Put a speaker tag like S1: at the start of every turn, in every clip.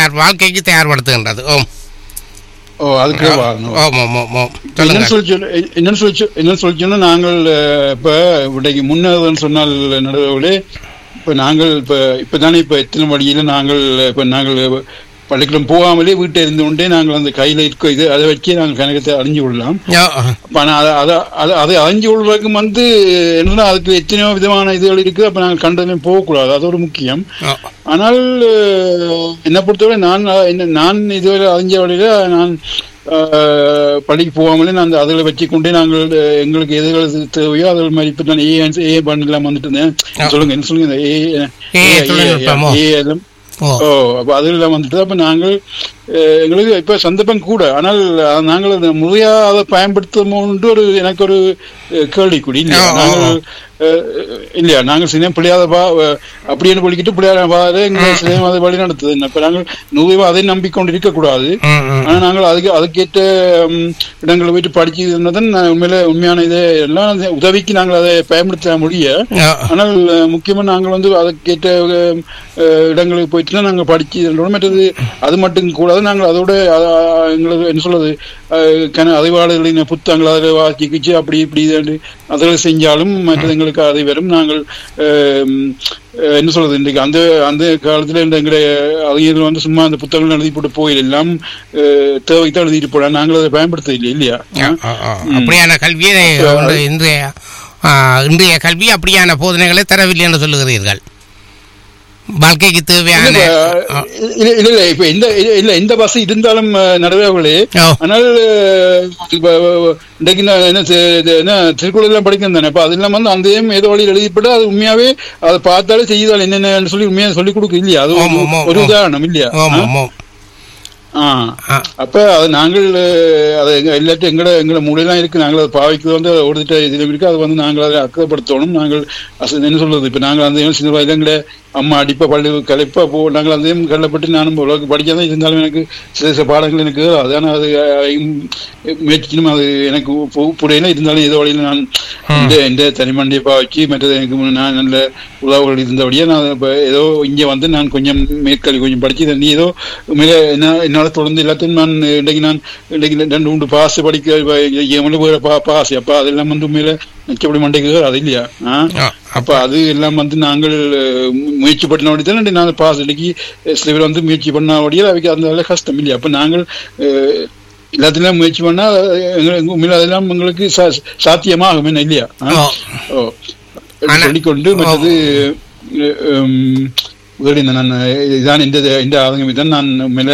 S1: தயார் வாழ்க்கைக்கு தயார்படுத்துகின்றது ஓம்
S2: ஓ அதுக்கு வாங்கணும்
S1: ஓம் ஓம் ஓம் ஓம்
S2: என்னன்னு
S1: சொல்லுங்க
S2: சொல்லி சொன்ன- என்னன்னு சொல்லி சொ- என்னன்னு சொல்லி சொன்னா நாங்கள் அஹ், இப்ப இன்றைக்கு முன்னேறுதல் சொன்னால் நடுவுகளே இப்ப நாங்கள் இப்ப இப்பதானே இப்ப எத்தனை வழியில நாங்கள் இப்ப நாங்கள் பள்ளிக்கூடம் போகாமலே வீட்டை இருந்து கொண்டே நாங்கள் அந்த கையில இருக்க இது அதை வச்சே நாங்கள் கணக்கத்தை அறிஞ்சு கொள்ளலாம்
S1: ஓ,
S2: அப்ப ஆனா அதை அதை அதை அதை அறிஞ்சு கொள்வதற்கு வந்து என்னன்னா அதுக்கு எத்தனையோ விதமான இதுகள் இருக்கு அப்ப நாங்கள் கண்டதையும் போகக்கூடாது அது ஒரு முக்கியம்
S1: ஓ,
S2: ஆனால் அஹ், என்னை பொறுத்தவரை நான் அஹ், என்ன நான் இதுவரை அறிஞ்ச வழியில நான் அஹ், பள்ளிக்கு போகாமலே நான் அந்த அதில் வச்சுக்கொண்டே நாங்கள் அஹ், எங்களுக்கு எதுகள் தேவையோ அதில் மாதிரி இப்போ நான் ஏ ஏ பண்ணலாம் வந்துட்டு இருந்தேன் சொல்லுங்க என்ன சொல்லுங்க இந்த ஏ
S1: ஏ தொழில்நுட்பமோ?
S2: ஏ எல்லாம்
S1: ஓ
S2: ஓ அப்ப அதில் வந்துட்டு அப்ப நாங்கள் அஹ், எங்களுக்கு இப்ப சந்தர்ப்பம் கூட ஆனால் அஹ், நாங்கள் அதை முறையா அதை பயன்படுத்துமோன்ட்டு ஒரு எனக்கு ஒரு அஹ், கேள்விக்குறி இல்லையா
S1: ஆ, ஆ, ஆ.
S2: நாங்கள் அஹ், இல்லையா நாங்கள் சின்ன பிள்ளையாத பா அஹ், அப்படின்னு பொழிக்கிட்டு பிள்ளையார பாரு எங்களை சினிமா அதை வழி நடத்துது இப்ப நாங்கள் நூறு அதை நம்பிக்கொண்டு இருக்கக்கூடாது
S1: ம், ம்.
S2: ஆனா நாங்கள் அதுக்கு அதுக்கேற்ற ம், இடங்களை போயிட்டு படிச்சதுன்னதான் நான் உண்மையில உண்மையான இது எல்லாம் அது உதவிக்கு நாங்கள் அதை பயன்படுத்த முடிய
S1: ஓ,
S2: ஆனால் அஹ், முக்கியமா நாங்கள் வந்து அதுக்கேற்ற அஹ், அஹ், இடங்களுக்கு போயிட்டு தான் நாங்கள் படிச்சு மற்றது அது மட்டும் கூடாது நாங்கள் அதோட அஹ், எங்களுக்கு என்ன சொல்றது அஹ், கன அறிவாளர்களின் புத்தகங்கள் அதில் வாசிக்கிச்சு அப்படி இப்படி இது அதில் செஞ்சாலும் மற்றது எங்களுக்கு அதை வரும் நாங்கள் அஹ், அஹ், என்ன சொல்றது இன்றைக்கு அந்த அந்த காலத்துல இந்த எங்களுடைய அறிஞர்கள் வந்து சும்மா அந்த புத்தகங்கள் எழுதி போட்டு போயில எல்லாம் அஹ், தேவைக்கு தான் எழுதிட்டு போலாம் நாங்கள் அதை பயன்படுத்த இல்லை இல்லையா
S1: ஓ, ஓ, ஓ. அப்படியான கல்வியை ஒன்று இன்றைய ஆ, இன்றைய கல்வி அப்படியான போதனைகளை தரவில்லை என்று சொல்லுகிறீர்கள் வாழ்க்கைக்கு தேவையான
S2: இல்ல,
S1: ஆ,
S2: இல்ல இல்ல இல்ல இப்ப எந்த இல்ல, இல்ல எந்த பஸ் இருந்தாலும் நடவாங்களே
S1: ஓ,
S2: ஆனால் அஹ், இப்ப, இன்றைக்கு நான் என்ன தி- இது என்ன திருக்குறள் படிக்கிறேன் தானே அப்ப அதெல்லாம் வந்து அந்த ஏதோ வழியில் எழுதிப்பட்டு அது உண்மையாவே அதை பார்த்தாலே செய்தால் என்னென்னு சொல்லி உண்மையா சொல்லி கொடுக்க இல்லையா அது
S1: ஆமா,
S2: ஒரு-
S1: ஆமா,
S2: ஒரு
S1: ஆமா.
S2: உதாரணம் இல்லையா
S1: ஓம் ஓம் ஓம்
S2: ஆ
S1: ஆ,
S2: அப்ப அது நாங்கள் அஹ், அதை எங்க- எல்லாத்தையும் எங்கட எங்களை மூலையெல்லாம் இருக்கு நாங்கள் அதை பாவிக்கிறது வந்து அதை ஓடிட்ட இதுல இருக்கு அது வந்து நாங்கள் அதை அக்கறைப்படுத்தணும் நாங்கள் அச- என்ன சொல்றது இப்ப நாங்கள் அந்த சின்ன வயதுல எங்களை அம்மா அடிப்ப பள்ளி கலைப்பா போ நாங்கள் அதையும் கல்லப்பட்டு நானும் உலக படிக்காதான் இருந்தாலும் எனக்கு சில சில பாடங்கள் எனக்கு அதான அது அஹ், முயற்சிக்கணும் அது எனக்கு பு- புரியல இருந்தாலும் ஏதோ வழியில் நான் இந்த இந்த தனிமண்டியை பாவிச்சு மற்றது எனக்கு முன்ன நான் நல்ல உறவுகள் இருந்தபடியே நான் இப்ப ஏதோ இங்க வந்து நான் கொஞ்சம் மேற்கல்வி கொஞ்சம் படிச்சு இதை நீ ஏதோ மேலே என்ன என்னால் தொடர்ந்து எல்லாத்தையும் நான் இன்றைக்கு நான் இன்றைக்கு ரெண்டு மூன்று பாஸ் படிக்க எவ்வளவு வேற பா பாஸ் அப்ப அதெல்லாம் வந்து மேலே நிச்சயப்படி மண்டைக்கு அது இல்லையா ஆ?
S1: ஆ,
S2: அப்ப அது எல்லாம் வந்து நாங்கள் அஹ், முயற்சி பண்ணபடி தான் நாங்கள் பாஸ் இன்னைக்கு சில பேர் வந்து முயற்சி பண்ணபடியே அவைக்கு அந்த வேலை கஷ்டம் இல்லையா அப்ப நாங்கள் அஹ், எல்லாத்திலும் முயற்சி பண்ணா அஹ், எங்களுக்கு உண்மையில அதெல்லாம் எங்களுக்கு சா- சாத்தியமாகும் என்ன இல்லையா ஆ?
S1: ஓ,
S2: ஓ
S1: ஆனா-
S2: சொல்லிக்கொண்டு மற்றது உம், முதலில் இந்த நான் இதான் இந்த இந்த ஆதங்கம் இதான் நான் மேல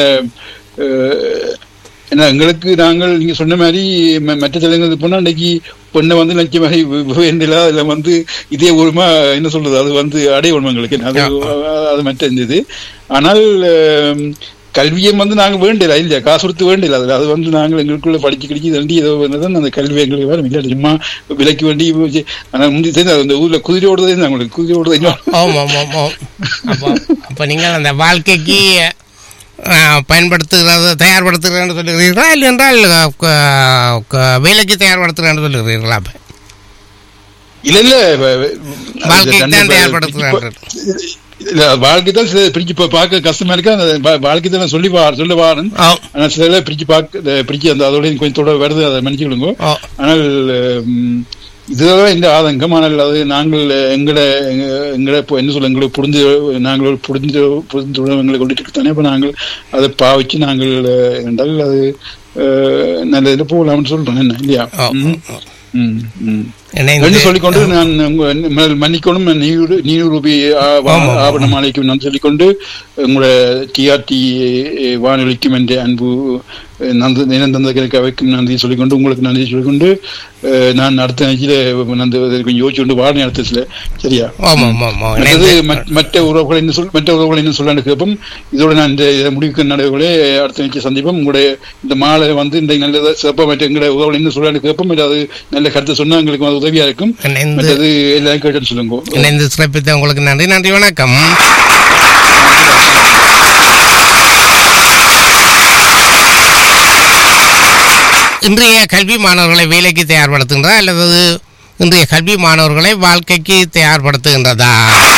S2: ஏன்னா எங்களுக்கு நாங்கள் நீங்க சொன்ன மாதிரி ம- மற்ற தலைவர்கள் போனா இன்னைக்கு பொண்ணை வந்து லட்சியமாக வேண்டில அதுல வந்து இதே ஒருமா என்ன சொல்றது அது வந்து அடையணும் எங்களுக்கு அது அது மற்ற இருந்தது ஆனால் அஹ், கல்வியை வந்து நாங்க வேண்டியல இல்லையா காசு கொடுத்து வேண்டியல அதுல அது வந்து நாங்கள் எங்களுக்குள்ள படிச்சு கிடைச்சி வேண்டி ஏதோ தான் அந்த கல்வி எங்களுக்கு வேற இல்லை சும்மா விலைக்கு வேண்டி போச்சு. ஆனா முந்தி தெரிஞ்சு அந்த ஊர்ல குதிரை ஓடுறது இருந்தா உங்களுக்கு குதிரை ஓடுறது இன்னும்
S1: ஓம் ஓம் ஓம் ஓம் அப்போ அப்போ நீங்கள் அந்த வாழ்க்கைக்கு ஆ, பயன்படுத்துகிறது தயார்படுத்துகிறேன்னு சொல்லுகிறீர்களா இல்லை என்றால் க- க- வேலைக்கு தயார்படுத்துகிறேன்னு சொல்லுகிறீர்களா அப்ப?
S2: இல்ல இல்ல வ- வ-
S1: வாழ்க்கைக்கு
S2: அது
S1: தான்
S2: தன்னை
S1: தயார்படுத்துகிறார்கள்.
S2: இல்ல வாழ்க்கை தான் சில பிரிச்சு பா- பார்க்க கஷ்டமா இருக்கு அந்த வா- வாழ்க்கை தான் சொல்லி வா சொல்ல வாரன்
S1: ஓ
S2: ஆனா சில பிரிச்சு பார்க்க பிரிச்சு அந்த அதோட கொஞ்சம் தொட வருது அதை மன்னிச்சுக்கொள்ளுங்க
S1: ஓ
S2: ஆனால் உம், இதுதான் இந்த ஆதங்கம் ஆனால் அது நாங்கள் எங்களை எங்க- எங்களை இப்போ என்ன சொல்ல எங்களை புரிந்து நாங்கள் புரிந்து புரிந்து எங்களை கொண்டுட்டு தானே இப்போ நாங்கள் அதை பாவிச்சு நாங்கள் அஹ், என்றால் அது அஹ், நல்ல இதில் போகலாம்னு சொல்றோம் என்ன இல்லையா
S1: ஓ
S2: ம், ம், ம்.
S1: இணைந்து-
S2: என்று சொல்லிக்கொண்டு நான் உங்க- ம- மன்னிக்கணும் நீரு நீர் ரூபி
S1: ஆமா.
S2: ஆவண மாலைக்கும் நான் சொல்லிக்கொண்டு உங்களோட டிஆர்டி வானொலிக்கும் என்ற அன்பு அஹ், நந்து நினைந்தந்தர்களுக்கு அவைக்கும் நன்றி சொல்லிக்கொண்டு உங்களுக்கு நன்றி சொல்லிக்கொண்டு அஹ், நான் அடுத்த நிகழ்ச்சியில நந்து கொஞ்சம் யோசிச்சு கொண்டு வாழ நேரத்தில் சரியா
S1: ஆமாம் ஆமாம் ஆமாம்
S2: மற்றது
S1: இணைந்து
S2: மற்ற- மற்ற உறவுகளை என்ன சொல் மற்ற உறவுகளை என்ன சொல்லலான்னு கேட்போம் இதோட நான் இந்த இதை முடிவுக்கு நடுவுகளே அடுத்த நிகழ்ச்சி சந்திப்போம் உங்களுடைய இந்த மாலை வந்து இந்த நல்ல சிறப்பாக மற்ற எங்களுடைய உறவுகளை என்ன சொல்லலான்னு கேட்போம் ஏதாவது நல்ல கருத்தை சொன்னா எங்களுக்கு அது உதவியா இருக்கும்
S1: இணைந்து
S2: மற்றது எல்லாம் கேட்டுன்னு சொல்லுங்க
S1: இணைந்து சிறப்பித்த உங்களுக்கு நன்றி நன்றி வணக்கம் இன்றைய கல்வி மாணவர்களை வேலைக்கு தயார்படுத்துகின்றதா அல்லது இன்றைய கல்வி மாணவர்களை வாழ்க்கைக்கு தயார்படுத்துகின்றதா